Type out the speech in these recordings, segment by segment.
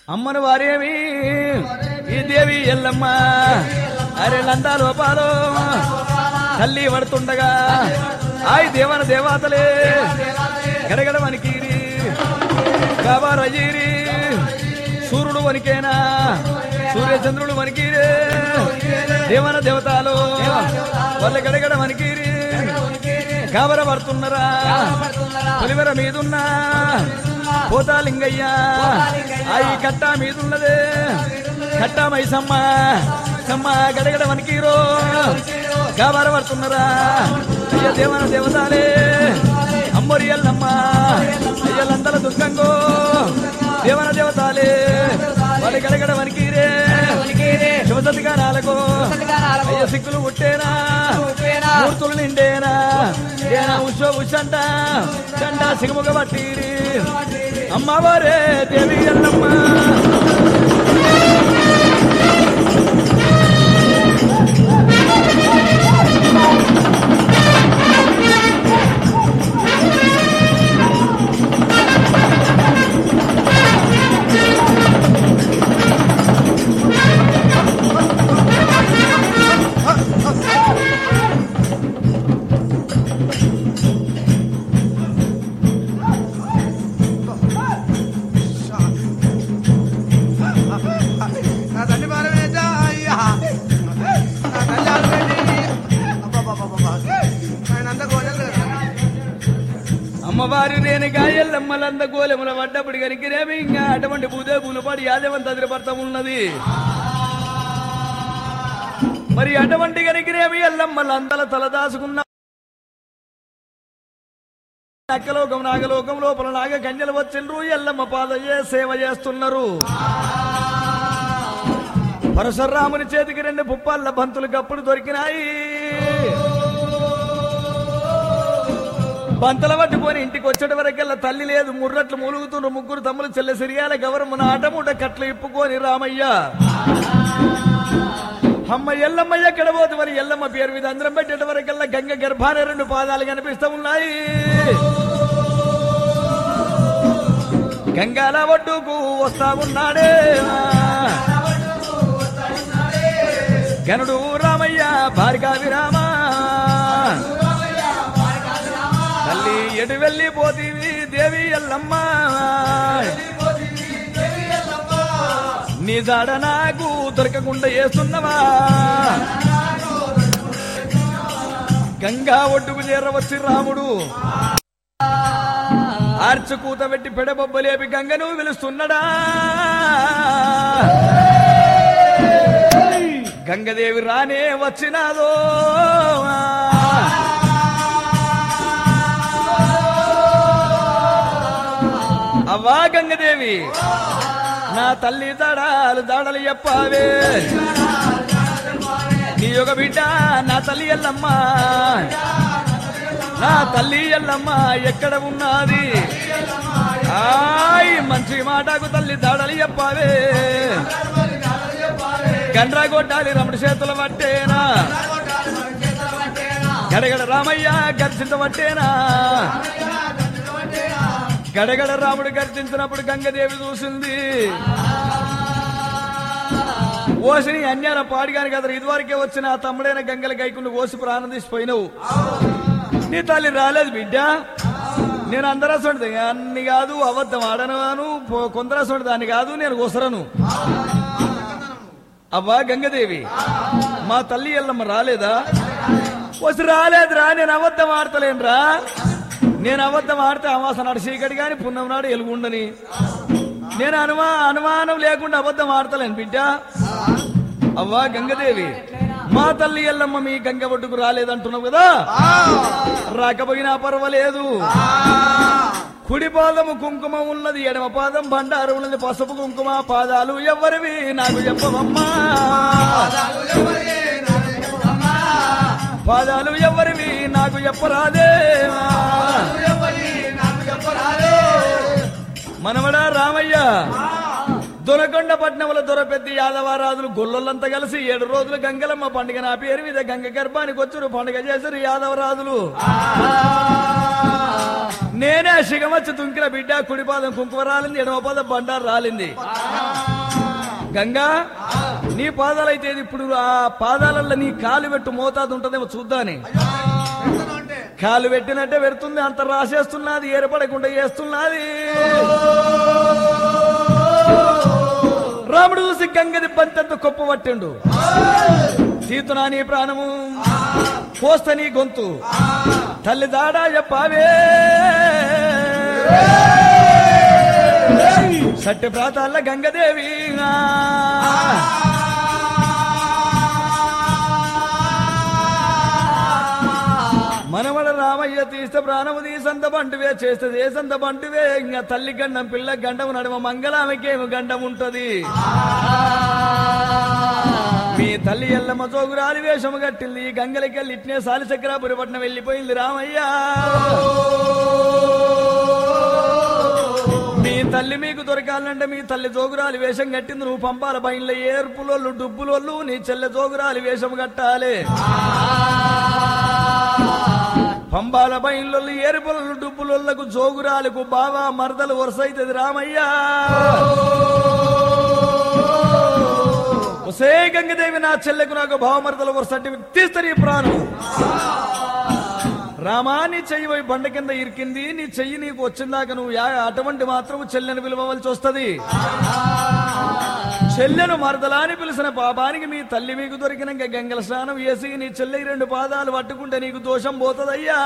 అమ్మను వారేమి ఈ దేవి ఎల్లమ్మ అరే లందా లోపాలో తల్లి పడుతుండగా ఆయ్ దేవన దేవతలే గడగడ వనికిరి గబారజీరి సూర్యుడు వనికేనా సూర్యచంద్రుడు వనికిరే దేవన దేవతలు వాళ్ళ గడగడ వనికిరి కాబర పడుతున్నారా పులివెర మీదున్నా పోతాలింగయ్య అయి కట్ట మీదున్నదే కట్ట మైసమ్మ సమ్మ గడగడ వనికిరో కాబర పడుతున్నారా అయ్య దేవన దేవతాలే అమ్మరి ఎల్లమ్మ అయ్యలందల దుఃఖంగో దేవన దేవతాలే వాళ్ళ గడగడ వనికిరే శివసతిగానాలకు అయ్య సిక్కులు పుట్టేనా మూర్తులు నిండేనా ఏనా ఉషో ఉషంట చండ సిగముగ పట్టిరి అమ్మవారే దేవి ఎల్లమ్మ నా తల్లి బాలమేట అయ్యా నా తల్లి ఆడబెట్టి అబ్బబ్బబ్బబ్బబ్బ. ఆయన అంత గోడలు అమ్మవారి రేణుగా ఎల్లమ్మలంద గోలెముల పడ్డప్పుడు కనికిరేమి ఇంకా అటువంటి పూజ పూలు పడి యాదవంత అదిరిపడతా ఉన్నది మరి అటువంటి కనికిరేమి ఎల్లమ్మలందల తలదాసుకున్న నక్కలోకం నాగలోకం లోపల నాగ కన్యలు వచ్చిండ్రు ఎల్లమ్మ పాద చే- సేవ చేస్తున్నారు పరశురాముని చేతికి రెండు పుప్పాళ్ళ బంతులు కప్పుడు దొరికినాయి బంతల పట్టుకొని ఇంటికి వచ్చేటి వరకెల్లా తల్లి లేదు ముర్రట్లు మూలుగుతున్న ముగ్గురు తమ్ములు చెల్లె సిరియాల గౌరమ్మన ఆటమూట కట్లు ఇప్పుకొని రామయ్య అమ్మ ఎల్లమ్మ ఎక్కడ పోతే మరి ఎల్లమ్మ పేరు మీద అందరం పెట్టేట వరకల్లా గంగ గర్భాన రెండు పాదాలు కనిపిస్తూ ఉన్నాయి గంగాల ఒడ్డుకు వస్తా ఉన్నాడే గనుడు రామయ్య భార్గావి రామ తల్లి ఎటు వెళ్ళిపోతీవి దేవి ఎల్లమ్మ నీ జాడ నాకు దొరకకుండా వేస్తున్నవా గంగా ఒడ్డుకు చేరవచ్చి రాముడు ఆర్చు కూత పెట్టి పెడబొబ్బలేపి గంగను పిలుస్తున్నాడా గంగదేవి రానే వచ్చినాదో అవ్వా గంగదేవి నా తల్లి దడాలు దడలు చెప్పావే నీ యొక్క బిడ్డ నా తల్లి ఎల్లమ్మ నా తల్లి ఎల్లమ్మ ఎక్కడ ఉన్నది ఆయ్ మంచి మాటకు తల్లి దడలు చెప్పావే గండ్రా కొట్టాలి రమణ చేతుల పట్టేనా గడగడ రామయ్య గర్జించ పట్టేనా గడగడ రాముడు గర్జించినప్పుడు గంగదేవి చూసింది ఓసిని అన్యాన పాడిగాని కదా ఇదివరకే వచ్చిన ఆ తమ్ముడైన గంగల గైకుండు ఓసి ప్రారంభించిపోయినావు నీ తల్లి రాలేదు బిడ్డ నేను అందరసండి అన్ని కాదు అబద్ధం ఆడను కొందరసండి దాన్ని కాదు నేను ఒసరను అవ్వా గంగదేవి మా తల్లి ఎల్లమ్మ రాలేదా వసి రాలేదురా నేను అబద్ధం ఆడతలేనురా నేను అబద్ధం ఆడితే అమాస నాడు చీకటి గాని పున్నం నాడు ఎలుగుండని నేను అనుమా అనుమానం లేకుండా అబద్ధం ఆడతలేను బిడ్డ అవ్వా గంగదేవి మా తల్లి ఎల్లమ్మ మీ గంగ ఒడ్డుకు రాలేదంటున్నావు కదా రాకపోయినా పర్వాలేదు కుడి పాదము కుంకుమ ఉన్నది ఎడమ పాదం బండారు ఉన్నది పసుపు కుంకుమ పాదాలు ఎవరివి నాకు చెప్పవమ్మా పాదాలు ఎవరివి నాకు చెప్పరాదే మనవడా రామయ్య దొరకొండ పట్నంలో దొరపెద్ది యాదవరాజులు గొల్లలంతా కలిసి ఏడు రోజులు గంగలమ్మ పండుగ నా పేరు మీద గంగ గర్భానికి వచ్చారు పండుగ చేశారు యాదవరాజులు నేనే శిగమచ్చి తుంకిన బిడ్డ కుడిపాదం కుంకుమ రాలింది ఎడమ పాదం బండారు రాలింది గంగా నీ పాదాలైతే ఇది ఇప్పుడు ఆ పాదాలలో నీ కాలు పెట్టు మోతాదు ఉంటదేమో చూద్దాని ఎంతనో అంటే కాలు పెట్టినట్టే పెడుతుంది అంత రాసేస్తున్నది ఏర్పడకుండా చేస్తున్నది రాముడు చూసి గంగది పంతంత కొప్ప పట్టిండు తీతునా నీ ప్రాణము పోస్త నీ గొంతు తల్లి దాడా చెప్పావే సత్య ప్రాతాల గంగదేవి ఆ. మనవడ రామయ్య తీస్తే ప్రాణము తీసంత బంటువే చేస్తుంది ఏ సంత బంటువే ఇంకా తల్లి గండం పిల్ల గండం నడుమ మంగళామికేమో గండం ఉంటది మీ తల్లి ఎల్లమ్మ జోగురాలి వేషము కట్టింది ఈ గంగలకెళ్ళి ఇట్నే సాలి చక్రాపురి పట్నం వెళ్ళిపోయింది రామయ్య మీ తల్లి మీకు దొరకాలంటే మీ తల్లి జోగురాలి వేషం కట్టింది నువ్వు పంపాల బయళ్ళ ఏర్పులోళ్ళు డుబ్బులోళ్ళు నీ చెల్లె జోగురాలి వేషం కట్టాలి పంబాల బయళ్ళు ఏరుపులలు డుబ్బులకు జోగురాలకు బావా మరదలు వరుస అవుతుంది రామయ్య ఒసే గంగదేవి నా చెల్లెకు నాకు భావమరదలు వరుస అంటే తీస్తారు ఈ ప్రాణం రామా నీ చెయ్యి పోయి బండ కింద ఇరికింది నీ చెయ్యి నీకు వచ్చిందాక నువ్వు యా- అటువంటి మాత్రం చెల్లెను పిలవవలసి వస్తది చెల్లెను మరదలా అని పిలిచిన పాపానికి మీ తల్లి మీకు దొరికినాక గంగల స్నానం వేసి నీ చెల్లి రెండు పాదాలు పట్టుకుంటే నీకు దోషం పోతదయ్యా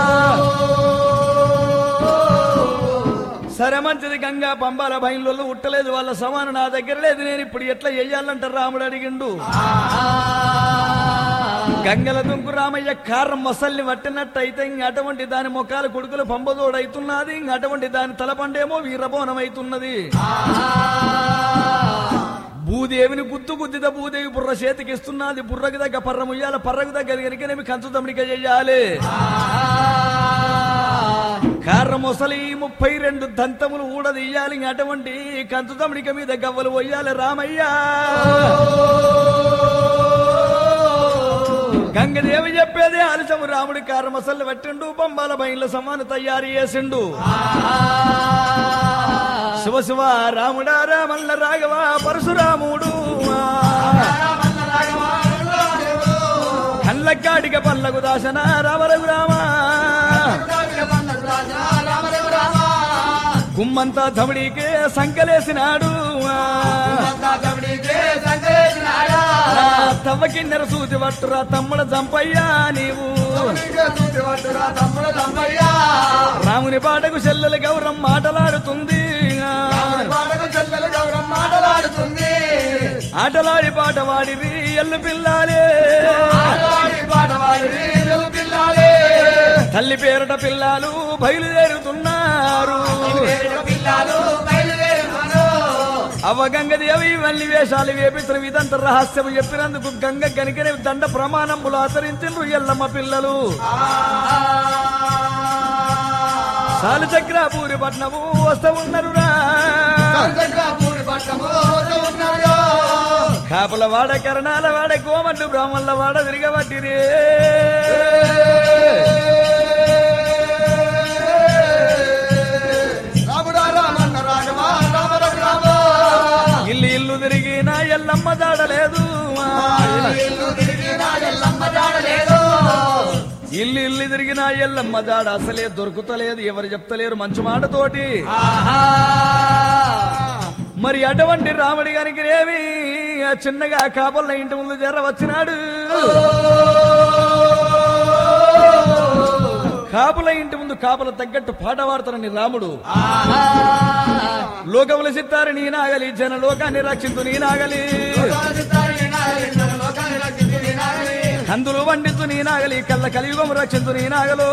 సరే మంచిది గంగా పంబాల భయంలో ఉట్టలేదు వాళ్ళ సమానం నా దగ్గర లేదు నేను ఇప్పుడు ఎట్లా చెయ్యాలంట రాముడు అడిగిండు గంగల దుంకు రామయ్య కారం మసల్ని పట్టినట్టయితే ఇంక అటువంటి దాని మొక్కలు కొడుకులు పంబదోడైతున్నది ఇంక అటువంటి దాని తలపండేమో వీరబోనం అవుతున్నది భూదేవిని గుద్దు గుద్దిత భూదేవి బుర్ర చేతికి ఇస్తున్నది బుర్రకు దగ్గర పర్ర ముయ్యాల పర్రకు దగ్గర కనుకనేమి కంచు తమ్మిడిక చెయ్యాలి కర్ర మొసలి ముప్పై రెండు దంతములు ఊడదీయాలి ఇంక అటువంటి కంచు తమ్మిడిక మీద గవ్వలు పోయాలి రామయ్య గంగదేవి చెప్పేదే అలసము రాముడి కారు మసళ్ళు పట్టిండు బొమ్మల బయళ్ళ సమాన తయారు చేసిండు శివ శివ రాముడా రామల్ల రాఘవ పరశురాముడు కళ్ళకాడిక పల్లకు దాసన రామరఘు రామ గుమ్మంతా తమిడికే సంకలేసినాడు తవ్వ కిన్నెర సూచి పట్టురా తమ్ముడ చంపయ్యా నీవు రాముని పాటకు చెల్లెలు గౌరం మాటలాడుతుంది మాటలాడుతుంది ఆటలాడి పాట వాడివి ఎల్లు పిల్లాలే పాటవాడి పిల్లాలే తల్లి పేరట పిల్లలు బయలుదేరుతున్నారు పిల్లలు బయలుదేరుతారు అవ గంగదేవి వల్లి వేషాలు వేపించిన ఇదంత రహస్యము చెప్పినందుకు గంగ కనికనే దండ ప్రమాణములు ఆచరించిండ్రు ఎల్లమ్మ పిల్లలు సాలు చక్రాపూరి పట్నము వస్తూ ఉన్నరురా పూరి పట్టము ఉన్నారు కాపుల వాడ కరణాల వాడ కోమల్లు బ్రాహ్మణుల వాడ తిరగబట్టిరే రాముడా రామన్న రాఘవ రామర రామ ఇల్లు ఇల్లు తిరిగినా ఎల్లమ్మ దాడలేదు ఇల్లు తిరిగిన ఎల్లమ్మ జాడలేదు ఇల్లు ఇల్లు తిరిగినా ఎల్లమ్మ దాడ అసలే దొరుకుతలేదు ఎవరు చెప్తలేరు మంచి మాటతోటి మరి అటువంటి రాముడి గారికి ఏమి చిన్నగా కాపల్ల ఇంటి ముందు జర వచ్చినాడు కాపుల ఇంటి ముందు కాపుల తగ్గట్టు పాట పాడుతానని రాముడు లోకముల సిత్తారు నీ నాగలి జన లోకాన్ని రక్షించు నీ నాగలి కందులు వండించు నీ నాగలి కళ్ళ కలియుగము రక్షించు నీ నాగలు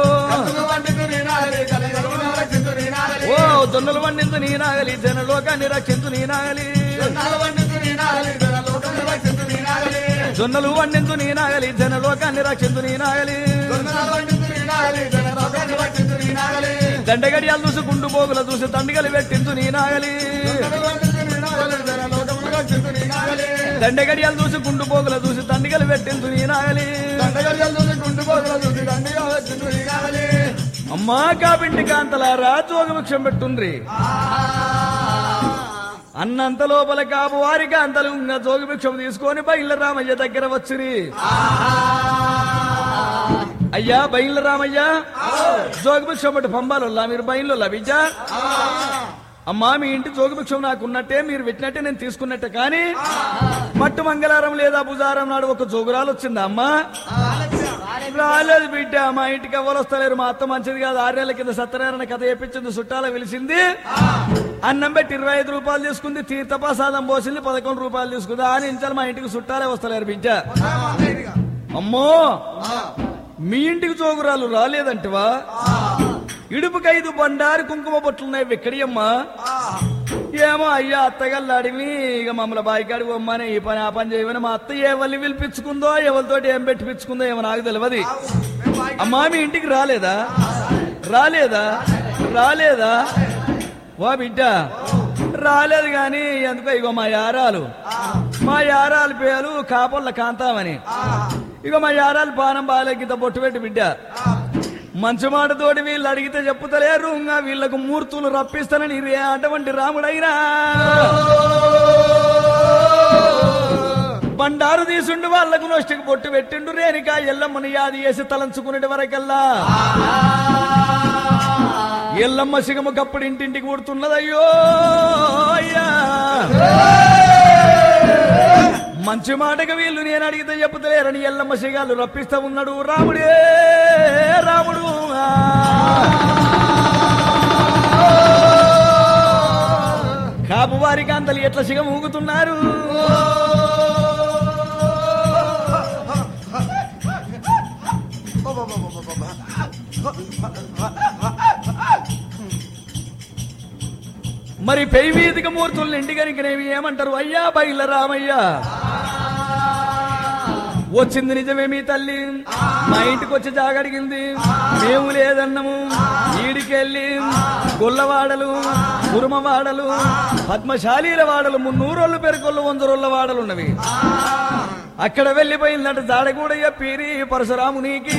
ఓ జొన్నలు వండించు నీ నాగలి జన లోకాన్ని రక్షించు నీ నాగలి జొన్నలు వండించు నీ నాగలి జన లోకాన్ని రక్షించు నీ నాగలి దండగడియాలు చూసి గుండు పోగుల చూసి దండగలు పెట్టించు నీ నాగలి దండగడియాలు చూసి గుండు పోగుల చూసి దండగలు పెట్టించు నీ నాగలి అమ్మా కాబింటి కాంతలారా జోగ వృక్షం పెట్టుండ్రి అన్నంత లోపల కాపు వారికి అంతలు ఉన్న జోగి భిక్షం తీసుకొని బయలు రామయ్య దగ్గర వచ్చిరి అయ్యా బయలు రామయ్య జోగి భిక్షం బట్టి పంబాలల్లా మీరు బయలు లభించా అమ్మా మీ ఇంటి జోగి భిక్షం నాకు ఉన్నట్టే మీరు పెట్టినట్టే నేను తీసుకున్నట్టే కానీ మట్టు మంగళారం లేదా బుజారం నాడు ఒక జోగురాలు వచ్చిందా అమ్మా రాలేదు బిడ్డ మా ఇంటికి ఎవరు వస్తలేరు మా అత్త మంచిది కాదు ఆరేళ్ల కింద సత్యనారాయణ కథ చెప్పించింది చుట్టాల పిలిచింది అన్నం పెట్టి ఇరవై ఐదు రూపాయలు తీసుకుంది తీర్థప్రసాదం పోసింది పదకొండు రూపాయలు తీసుకుంది ఆ నుంచి మా ఇంటికి చుట్టాలే వస్తలేరు బిడ్డ అమ్మో మీ ఇంటికి జోగురాలు రాలేదంటవా ఇడుపుకైదు బండారు కుంకుమ బొట్లున్నాయి ఎక్కడియమ్మా ఏమో అయ్యా అత్తగల్లాడివి ఇక మమ్మల్ని బాయికాడి పోమ్మని ఈ పని ఆ పని చేయమని మా అత్త ఏ వల్లి పిలిపించుకుందో ఎవరితోటి ఏం పెట్టిపించుకుందో ఏమో నాకు తెలియదు అమ్మా మీ ఇంటికి రాలేదా రాలేదా రాలేదా వా బిడ్డ రాలేదు గాని ఎందుకో ఇగో మా యారాలు మా యారాలు పేరు కాపొల్ల కాంతామని ఇగో మా యారాలు పానం బాలెక్కిత బొట్టు పెట్టి బిడ్డ మంచి మాటతోటి వీళ్ళు అడిగితే చెప్పుతలేరు ఇంకా వీళ్ళకు మూర్తులు రప్పిస్తానని రే అటువంటి రాముడైనా బండారు తీసుండు వాళ్ళకు నొష్టికి బొట్టు పెట్టిండు రేణిక ఎల్లమ్మని యాది వేసి తలంచుకునేటి వరకల్లా ఎల్లమ్మ సిగము కప్పుడు ఇంటింటికి పుడుతున్నదయ్యో అయ్యా మంచి మాటగా వీళ్ళు నేను అడిగితే చెప్పుతలేరని ఎల్లమ్మ సిగాలు రప్పిస్తా ఉన్నాడు రాముడే రాముడు ఆ. కాపు వారికి అంతలు ఎట్ల సిగం ఊగుతున్నారు మరి పెయి వీధిక మూర్తుల్ని ఇంటికనికినేవి ఏమంటారు అయ్యా బయల రామయ్యా వచ్చింది నిజమే మీ తల్లి మా ఇంటికి వచ్చి జాగడిగింది మేము లేదన్నము ఈడికెళ్ళి గొల్లవాడలు కురుమవాడలు పద్మశాలీల వాడలు మున్నూరోళ్ళు పెరుకొల్లు వందరోళ్ళ వాడలు ఉన్నవి అక్కడ వెళ్ళిపోయిందట జాడ కూడా చెప్పిరి పరశురామునికి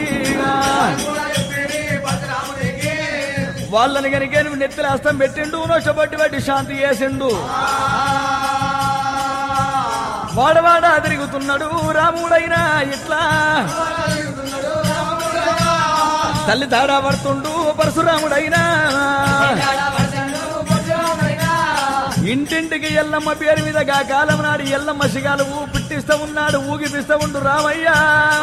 వాళ్ళని కనుక నువ్వు నెత్తిన హస్తం పెట్టిండు నష్టపట్టి పట్టి శాంతి చేసిండు వాడవాడ తిరుగుతున్నాడు రాముడైనా ఇట్లా తల్లి దాడా పడుతుండు పరశురాముడైనా ఇంటింటికి ఎల్లమ్మ పేరు మీద గా కాలం నాడు ఎల్లమ్మ సిగాలు ఊ పిట్టిస్తా ఉన్నాడు ఊగిపిస్తా ఉండు రామయ్యా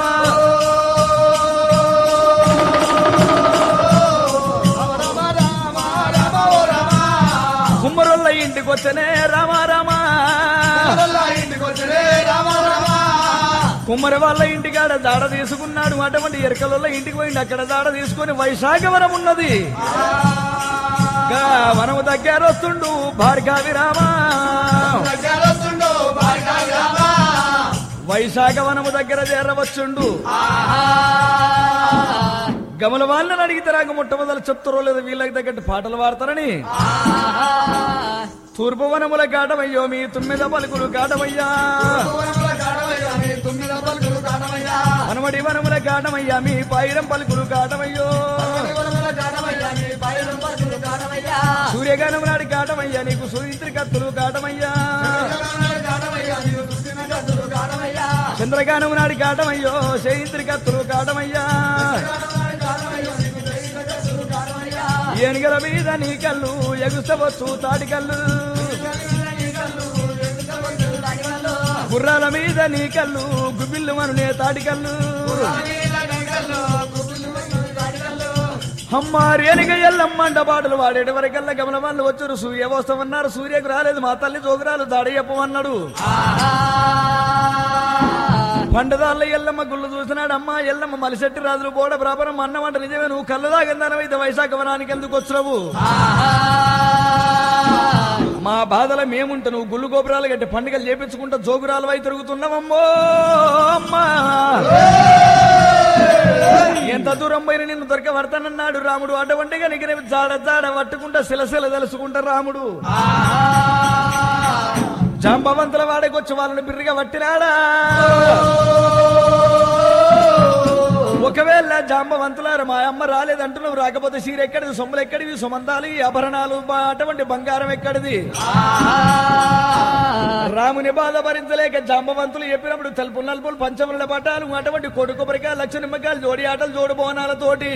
కుమ్మరుల్ల ఇంటికి వచ్చనే రామా రామా కుమ్మరి వాళ్ళ ఇంటికాడ దాడ తీసుకున్నాడు అటువంటి ఎరకల ఇంటికి పోయింది అక్కడ దాడ తీసుకొని వైశాఖ వనం ఉన్నది గా వనము దగ్గర వస్తుండు భార్గవి రామా వైశాఖ వనము దగ్గర చేరవచ్చుండు గమల వాళ్ళని అడిగితే నాకు మొట్టమొదలు చెప్తారో లేదు వీళ్ళకి తగ్గట్టు పాటలు పాడతారని తూర్పు వనముల కాటమయ్యో మీ తుమ్మిద పలుకులు కాటమయ్యా వనమడి వనముల కాటమయ్యా మీ పాయిరం పలుకులు కాటమయ్యో సూర్యగానం నాడి కాటమయ్యా నీకు సూర్యుడి కత్తులు కాటమయ్యా చంద్రగానం నాడి కాటమయ్యో శేయింద్రి కత్తులు కాటమయ్యా ఏనుగల మీద నీ కళ్ళు ఎగుస్తవచ్చు తాటి కళ్ళు గుర్రాల మీద నీ కళ్ళు గుబిల్లు మనునే తాటి కళ్ళు అమ్మ రేణిగ ఎల్లమ్మంట పాటలు వాడేటి వరకల్లా గమల వాళ్ళు వచ్చారు సూర్య వస్తామన్నారు సూర్యకు రాలేదు మా తల్లి జోగురాలు దాడి చెప్పమన్నాడు పండదాళ్ళ ఎల్లమ్మ గుళ్ళు చూసినాడు అమ్మ ఎల్లమ్మ మలిశెట్టి రాజులు బోడ ప్రాపరం అన్నమాట నిజమే నువ్వు కళ్ళు దాగిందనవైతే వైశాఖ వనానికి ఎందుకు వచ్చినావు మా బాధల మేముంట నువ్వు గుళ్ళు గోపురాలు గట్టి పండుగలు చేపించుకుంటా జోగురాలు వై తిరుగుతున్నావమ్మో అమ్మా ఎంత దూరం పోయిన నిన్ను దొరకబడతానన్నాడు రాముడు అటువంటిగా నీకు జాడ జాడ పట్టుకుంటా శిలశిల తెలుసుకుంటా రాముడు జాంబవంతుల వాడకొచ్చి వాళ్ళని బిర్రిగా పట్టినాడా ఒకవేళ జాంబవంతులారు మా అమ్మ రాలేదంటున్నావు రాకపోతే చీర ఎక్కడిది సొమ్ములు ఎక్కడివి సుమంతాలు ఈ ఆభరణాలు బా- అటువంటి బంగారం ఎక్కడిది రాముని బాధ భరించలేక జాంబవంతులు చెప్పినప్పుడు తెలుపు నలుపులు పంచముల పట్టాలు అటువంటి కొడు కొబ్బరికాయ లక్ష నిమ్మకాయలు జోడి ఆటలు జోడు బోనాలతోటి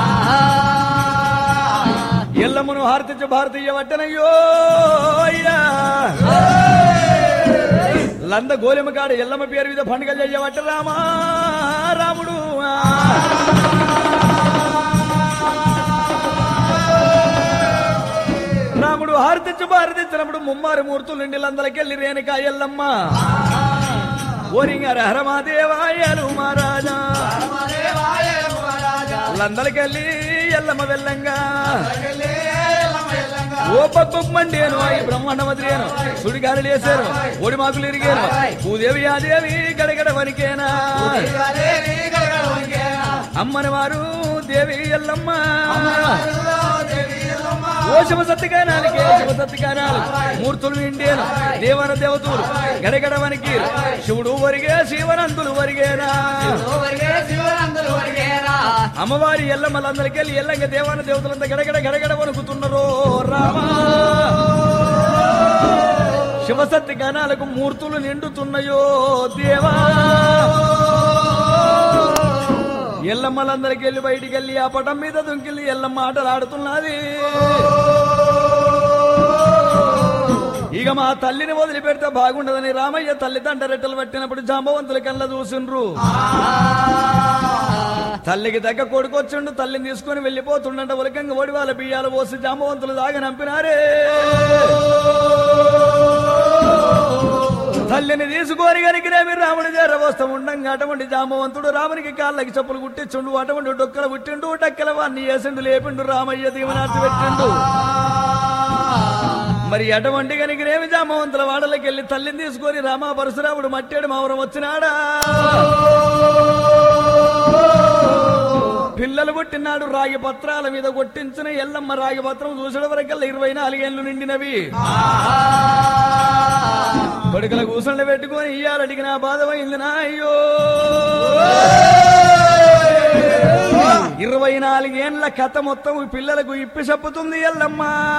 ఎల్లమ్మను హారతించు భారతీయ వట్టనయ్యో అయ్యా లంద గోలెమ్మ కాడ ఎల్లమ్మ పేరు మీద పండుగలు చెయ్యవట్ట రామా రాముడు రాముడు హారతించు భారతించినప్పుడు ముమ్మారు మూర్తులు నిండి లందలకెళ్ళి రేణుక ఎల్లమ్మ ఓరింగారు హరమాదేవాయలు మహారాజా లందలకెళ్ళి ఎల్లమ్మ వెళ్ళంగా ఓ పప్పమ్మేను ఈ బ్రహ్మాండ మద్రేను సుడిగాలి లేసారు ఒడి మాకులు ఇరిగాను భూదేవి ఆదేవి గడగడ వనికేనా అమ్మని వారు దేవి ఎల్లమ్మ ఓ శివ సత్యకానాలకి శివ సత్యకానాలు మూర్తులు ఇండేను దేవన దేవతలు గడగడ వనికి శివుడు వరిగే శివనంతులు వరిగేనా అమ్మవారి ఎల్లమ్మలందరికీ వెళ్ళి ఎల్లంగ దేవాన దేవతలంతా గడగడ గడగడ వణుకుతున్నారు రామా శివసత్తి గణాలకు మూర్తులు నిండుతున్నాయో దేవా ఎల్లమ్మలందరికీ వెళ్ళి బయటికి వెళ్ళి ఆ పటం మీద దుంకిల్లి ఎల్లమ్మ ఆటలు ఆడుతున్నది ఇక మా తల్లిని వదిలిపెడితే బాగుండదని రామయ్య తల్లి తండ్రెట్టలు పట్టినప్పుడు జాంబవంతుల కళ్ళ చూసిండ్రు తల్లికి దగ్గ కొడుకొచ్చిండు తల్లిని తీసుకొని వెళ్ళిపోతుండంట ఉలకంగా ఓడి వాళ్ళ బియ్యాలు పోసి జాంబవంతులు దాగా నంపినారే తల్లిని తీసుకొని కనికినేమి రాముడి దగ్గర వస్తూ ఉండంగా అటువంటి జాంబవంతుడు రామునికి కాళ్ళకి చెప్పులు కుట్టించుండు అటువంటి డొక్కలు పుట్టిండు డక్కల వాడిని వేసిండు లేపిండు రామయ్య దీవనార్చి పెట్టిండు మరి అటువంటి కనికినేమి జాంబవంతుల వాడలకి వెళ్ళి తల్లిని తీసుకొని రామ పరశురాముడు మట్టేడు మావరం వచ్చినాడా పిల్లలు పుట్టినాడు రాగి పత్రాల మీద కొట్టించిన ఎల్లమ్మ రాగి పత్రం చూసడం వరకల్లా ఇరవై నాలుగేళ్లు నిండినవి కొడుకుల కూసండ పెట్టుకొని ఇయ్యాలి అడిగిన బాధమైంది నా అయ్యో ఇరవై నాలుగేండ్ల కథ మొత్తం ఈ పిల్లలకు ఇప్పి చెప్పుతుంది ఎల్లమ్మ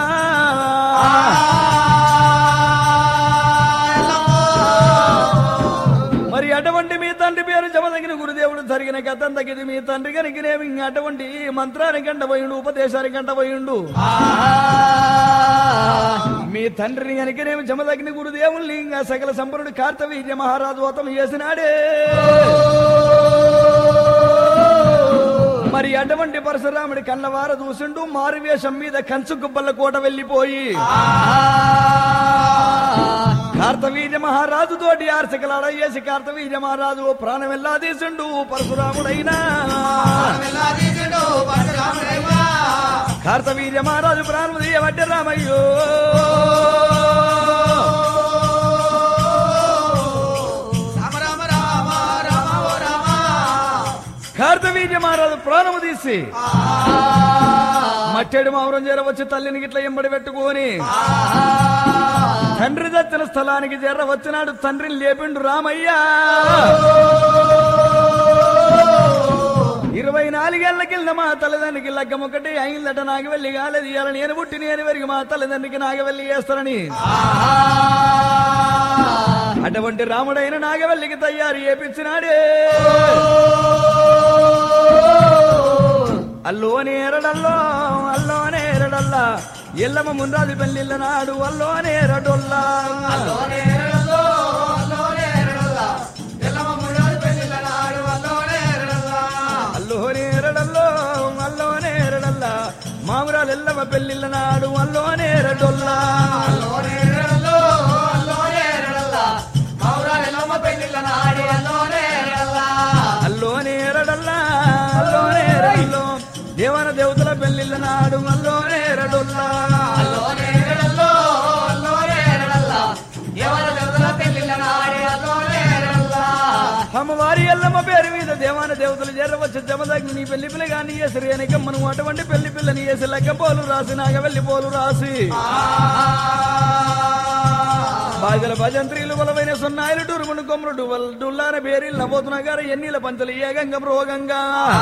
మరి అటువంటి మీ తండ్రి పేరు జమదగిన గురుదేవుడు జరిగిన కథ తగిది మీ తండ్రి కనుకనేమి ఇంక అటువంటి మంత్రానికి గంట పోయిండు ఉపదేశానికి గంట పోయిండు మీ తండ్రిని కనుకనేమి జమదగిన గురుదేవుల్ని ఇంకా సకల సంపన్నుడు కార్తవీర్య మహారాజు వతం చేసినాడే మరి అటువంటి పరశురాముడి కన్నవార చూసిండు మారువేషం మీద కంచు గుబ్బల కోట వెళ్ళిపోయి కార్తవీర్య మహారాజు తోటి ఆర్చకలాడ చేసి కార్తవీర్య మహారాజు ఓ ప్రాణం వెళ్ళా తీసిండు పరశురాముడైనా కార్తవీర్య మహారాజు ప్రాణం తీయబట్టే రామయ్యో రామ రామ రామ రామ ఓ రామ కార్తవీర్య మహారాజు ప్రాణము తీసి మట్టెడు మావరం చేరవచ్చి తల్లిని గిట్ల ఎంబడి పెట్టుకొని తండ్రి దచ్చిన స్థలానికి చేర వచ్చినాడు తండ్రిని లేపిండు రామయ్య ఇరవై నాలుగేళ్లకెళ్ళిన మా తల్లిదండ్రికి లగ్గం ఒకటి అయిందట నాకు వెళ్ళి కాలేదు ఇవాళ నేను పుట్టి నేను వరకు మా తల్లిదండ్రికి నాగవెల్లి చేస్తానని అటువంటి రాముడైన నాగవల్లికి తయారు చేపించినాడే అల్లో నేరడల్లో అల్లో నేరడల్లా ఎల్లమ్మ ముందాది పెళ్ళిళ్ళ నాడు అల్లో నేరడొల్లా అల్లో నేరడల్లో అల్లో నేరడల్లా మామురాలు ఎల్లమ్మ పెళ్ళిళ్ళ నాడు అల్లో నేరడొల్లా అల్లో నేరడల్లా అల్లో నేరడల్లో దేవన దేవతల పెళ్ళిళ్ళ నాడు అల్లో నేరడొల్లా అమ్మవారి ఎల్లమ్మ పేరు మీద దేవాన దేవతలు చేరవచ్చు జమదగ్ని నీ పెళ్లి పిల్ల కానీ ఎసరి అనేక మనం అటువంటి పెళ్లి పిల్లని వేసి లెక్క పోలు రాసి నాగ వెళ్ళి పోలు రాసి బాజల భజంత్రీలు బలమైన సున్నాయిలు డురుమును కొమ్ములు డువల్ డుల్లార బేరీలు నవ్వుతున్న గారు ఎన్నీల పంచలు ఏగంగం రోగంగా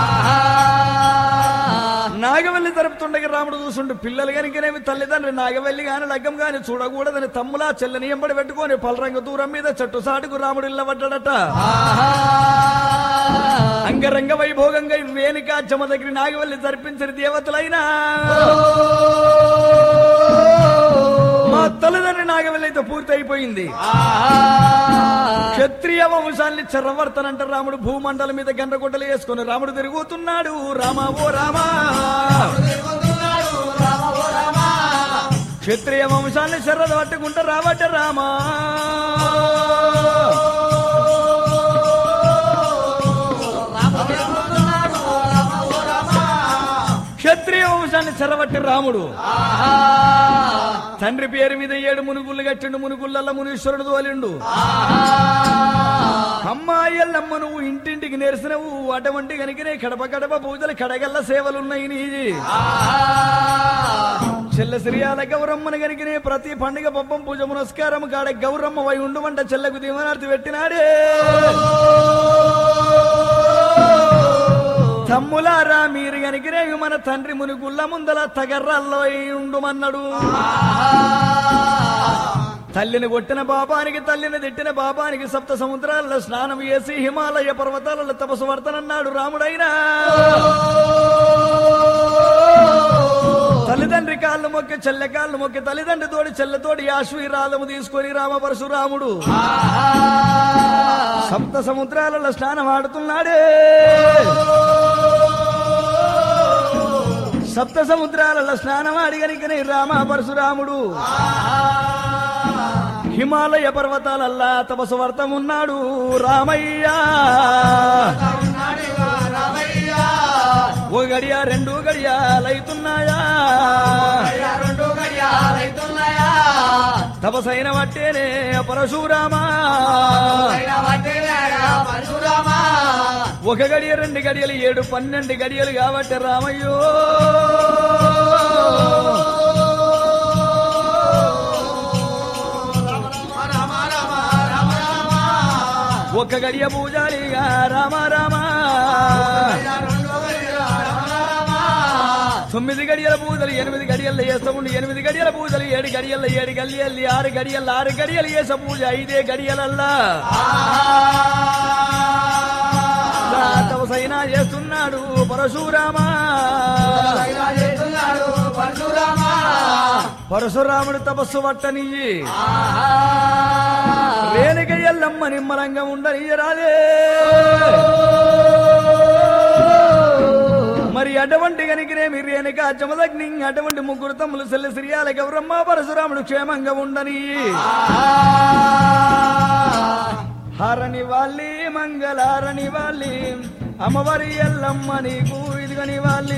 నాగవల్లి తరుపుతుండగా రాముడు చూసుండు పిల్లలు కనుకనేమి తల్లిదండ్రి నాగవల్లి గాని లగ్గం గాని చూడకూడదని తమ్ములా చెల్లని ఎంబడి పెట్టుకొని పలరంగ దూరం మీద చెట్టు సాటుకు రాముడు ఇల్లబడ్డాడట అంగరంగ వైభోగంగా వేణుకాచమ దగ్గర నాగవల్లి జరిపించిన దేవతలైనా మా తల్లిదండ్రి నాగవల్లి అయితే పూర్తి అయిపోయింది క్షత్రియ వంశాన్ని చెరవర్తనంట రాముడు భూమండలం మీద గండ్రగుడ్డలు వేసుకుని రాముడు తిరుగుతున్నాడు రామా ఓ రామా క్షత్రియ వంశాన్ని చెర్రద పట్టుకుంటా రావట రామా క్షత్రియ వంశాన్ని చెరవట్టి రాముడు తండ్రి పేరు మీద ఏడు మునుగుళ్ళు కట్టిండు మునుగుళ్ళల్ల మునీశ్వరుడు తోలిండు అమ్మాయిల్లమ్మ నువ్వు ఇంటింటికి నేర్చినవు అటువంటి కనుకనే కడప కడప పూజలు కడగల్ల సేవలున్నాయి నీది చెల్ల శ్రీయాల గౌరమ్మను కనుకనే ప్రతి పండుగ పబ్బం పూజ పునస్కారం కాడ గౌరమ్మ వై ఉండుమంట చెల్లకు దీవనార్థి పెట్టినాడే తమ్ములారా మీరు కనుకనే మన తండ్రి మునుగుళ్ళ ముందల తగర్రాల్లో ఉండుమన్నాడు తల్లిని కొట్టిన బాబానికి తల్లిని తిట్టిన బాబానికి సప్త సముద్రాలలో స్నానం చేసి హిమాలయ పర్వతాలలో తపస్సు పడతానన్నాడు రాముడైనా తల్లిదండ్రి కాళ్ళు మొక్కి చెల్లె కాళ్ళు మొక్కి తల్లిదండ్రి తోడి చెల్లెతోడి ఆశ్వీరాలము తీసుకొని రామ పరశురాముడు సప్త సముద్రాలలో స్నానం ఆడుతున్నాడే సప్త సముద్రాలలో స్నానం ఆడిగనికని రామ పరశురాముడు హిమాలయ పర్వతాలల్లా తపస్సు వర్తమున్నాడు రామయ్య ఓ గడియ రెండు గడియాలైతున్నాయా తపసైన వట్టేనే పరశురామా ఒక గడియ రెండు గడియలు ఏడు పన్నెండు గడియలు కాబట్టి రామయ్యో ఒక గడియ పూజారిగా రామ రామ తొమ్మిది గడియల పూజలు ఎనిమిది గడియల్లో చేస్తాముండి ఎనిమిది గడియల పూజలు ఏడు గడియల్లో ఏడు గడియల్లి ఆరు గడియల్లో ఆరు గడియలు చేసే పూజ ఐదే గడియలల్లా తపసైనా చేస్తున్నాడు పరశురామా పరశురాముడు తపస్సు పట్టనియ్యి రేణుక ఎల్లమ్మ నిమ్మలంగా ఉండనియ్యరాలే మరి అటువంటి కనికినేమి రేణుక చమదగ్ని అటువంటి ముగ్గురు తమ్ములు సెల్లి శ్రీయాల గౌరమ్మ పరశురాముడు క్షేమంగా ఉండని హరణి వాళ్ళి మంగళారణి వాళ్ళి అమ్మవారి ఎల్లమ్మ నీకు ఇదిగని వాళ్ళి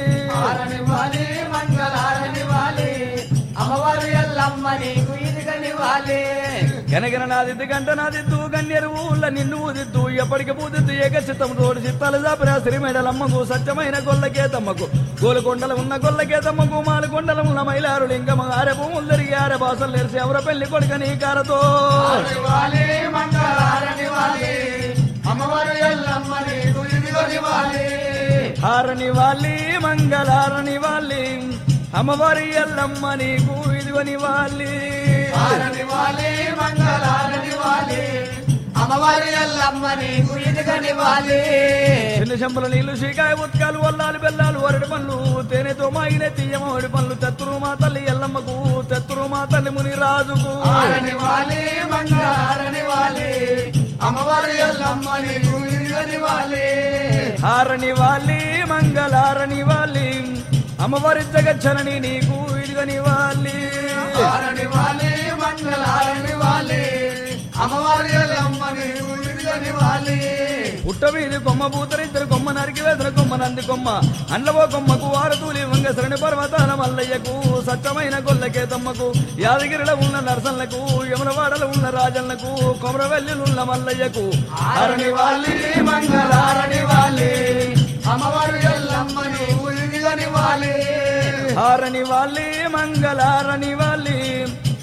అమ్మవారు ఎల్లమ్మ నీకు ఇదిగని వాళ్ళే గనగన నాదిద్దు గంట నాదిద్దు గన్యరు ఊళ్ళ నిన్ను ఊదిద్దు ఎప్పటికి పూదిద్దు ఏక చిత్తం తోడు చిత్తాలు జాపిన సిరిమెడలమ్మకు సత్యమైన గొల్లకే తమ్మకు గోలుకొండల ఉన్న గొల్లకే తమ్మకు మాలుకొండల ఉన్న మైలారు లింగమ ఆరె భూములు తిరిగి ఆరె బాసలు నేర్చి ఎవర పెళ్లి కొడుకని కారతో వాళ్ళే మంగళారని వాళ్ళే అమ్మవారు ఎల్లమ్మ నీకు ఇదిగని వాళ్ళే హారని వాళ్ళి మంగళారని వాళ్ళి అమ్మవారి ఎల్లమ్మ నీకు ఇదిగని వాళ్ళి ఆరని వాళ్ళే మంగళారని వాళ్ళే అమ్మవారు ఎల్లమ్మ నీకు ఇదిగని వాళ్ళే చిన్న చెంపల నీళ్లు శ్రీకాయ ఉత్కాలు వల్లాలు బెల్లాలు వరటి పండ్లు తేనెతో మాగిన తీయమడి పండ్లు తెత్తురు మా తల్లి ఎల్లమ్మకు తెత్తురు మా తల్లి ముని రాజుకు ఆరని వాళ్ళే మంగళారని వాళ్ళే అమ్మవారు ఎల్లమ్మ నీకు ఇదిగని వాళ్ళే హారని వాళ్ళి మంగళారని వాళ్ళి అమ్మవారి జగచ్చనని నీకు ఇదిగని వాళ్ళి ఆరని వాళ్ళే మంగళారని వాళ్ళే అమ్మవారు ఎల్లమ్మ నీకు ఇదిగని వాళ్ళే పుట్ట వీధి కొమ్మ పూతరిద్దరు కొమ్మ నరికి వేసిన కొమ్మ నంది కొమ్మ అండ్లవో కొమ్మకు వారతూలి వంగ శరణి పర్వతాల మల్లయ్యకు సత్యమైన గొల్లకే తమ్మకు యాదగిరిలో ఉన్న నరసన్లకు యమునవాడలో ఉన్న రాజన్లకు కొమరవెల్లిలున్న మల్లయ్యకు హరణి వాళ్ళి మంగళారని వాళ్ళే అమ్మవారు ఎల్లమ్మ నీకు ఇదిగని వాళ్ళే హారని వాళ్ళి మంగళారని వాళ్ళి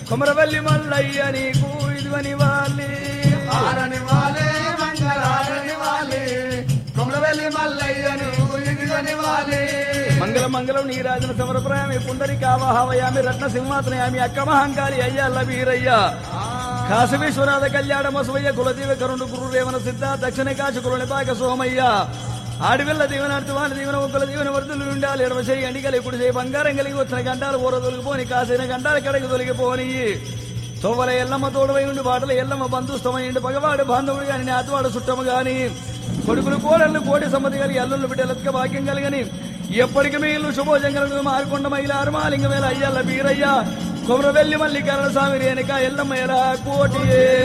కొమరవల్లి మల్లయ్య నీకు ఇదివని వాళ్ళి ఆరని వాలే మంగళారని వాలే కొమరవెల్లి మల్లయ్యను ఇదిగని వాలే మంగళ మంగళం నీ రాజన సమరప్రాయమి పుండరి కావహావయామి రత్న సింహాసనయామి అక్క మహంకాళి అయ్యల్ల వీరయ్య కాశమేశ్వరాధ కళ్యాణ మసవయ్య కులదీవ కరుణు గురు రేవన సిద్ధ దక్షిణ కాశి కురునిపాక సోమయ్య ఆడివెల్ల దీవెన అర్థవాని దీవెన ఒక్కల దీవెన వర్ధులు ఉండాలి ఎడమ చేయి అండికలి ఇప్పుడు చేయి బంగారం కలిగి వచ్చిన గంటాలు ఊర తొలగిపోని కాసిన గంటాల కడకి తొలగిపోని తోవల ఎల్లమ్మ తోడువై ఉండి బాటల ఎల్లమ్మ బంధుస్తమైండి పగవాడు బాంధవుడు గాని నాతవాడు చుట్టము గాని కొడుకులు కోడళ్ళు కోటి సమ్మతి కలిగి అల్లుళ్ళు బిడ్డలెత్తుక భాగ్యం కలిగని ఎప్పటికి మీళ్ళు శుభోజంగలు మారుకొండ మహిళ అరుమాలింగ వేల అయ్యల్ల బీరయ్య కొమరవెల్లి మల్లికార్ణ స్వామి రేణుక ఎల్లమ్మ ఎరా కోటి